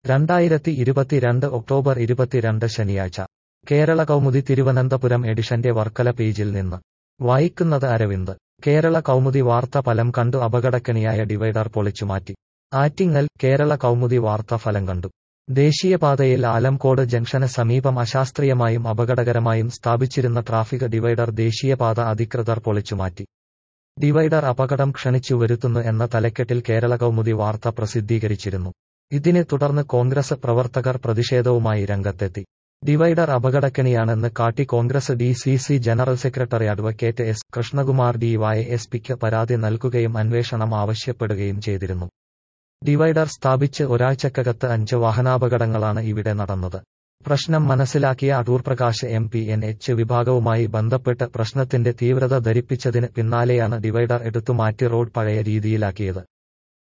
രണ്ടായിരത്തി ഇരുപത്തിരണ്ട് ഒക്ടോബർ ഇരുപത്തിരണ്ട് ശനിയാഴ്ച കേരള കൗമുദി തിരുവനന്തപുരം എഡിഷന്റെ വർക്കല പേജിൽ നിന്ന് വായിക്കുന്നത് അരവിന്ദ് കേരള കൗമുദി വാർത്ത ഫലം കണ്ടു അപകടക്കണിയായ ഡിവൈഡർ പൊളിച്ചുമാറ്റി ആറ്റിങ്ങൽ കേരള കൗമുദി വാർത്ത ഫലം കണ്ടു ദേശീയപാതയിൽ ആലംകോട് ജംഗ്ഷന് സമീപം അശാസ്ത്രീയമായും അപകടകരമായും സ്ഥാപിച്ചിരുന്ന ട്രാഫിക് ഡിവൈഡർ ദേശീയപാത അധികൃതർ പൊളിച്ചുമാറ്റി ഡിവൈഡർ അപകടം ക്ഷണിച്ചു വരുത്തുന്നു എന്ന തലക്കെട്ടിൽ കേരള കൗമുദി വാർത്ത പ്രസിദ്ധീകരിച്ചിരുന്നു ഇതിനെ തുടർന്ന് കോൺഗ്രസ് പ്രവർത്തകർ പ്രതിഷേധവുമായി രംഗത്തെത്തി ഡിവൈഡർ അപകടക്കണിയാണെന്ന് കാട്ടി Congress D C C general secretary advocate S Krishnakumar D Y S പിക്ക് പരാതി നൽകുകയും അന്വേഷണം ആവശ്യപ്പെടുകയും ചെയ്തിരുന്നു ഡിവൈഡർ സ്ഥാപിച്ച് ഒരാഴ്ചക്കകത്ത് അഞ്ച് വാഹനാപകടങ്ങളാണ് ഇവിടെ നടന്നത് പ്രശ്നം മനസ്സിലാക്കിയ Adoor Prakash M P N H വിഭാഗവുമായി ബന്ധപ്പെട്ട് പ്രശ്നത്തിന്റെ തീവ്രത ധരിപ്പിച്ചതിന് പിന്നാലെയാണ് ഡിവൈഡർ എടുത്തുമാറ്റി റോഡ് പഴയ രീതിയിലാക്കിയത്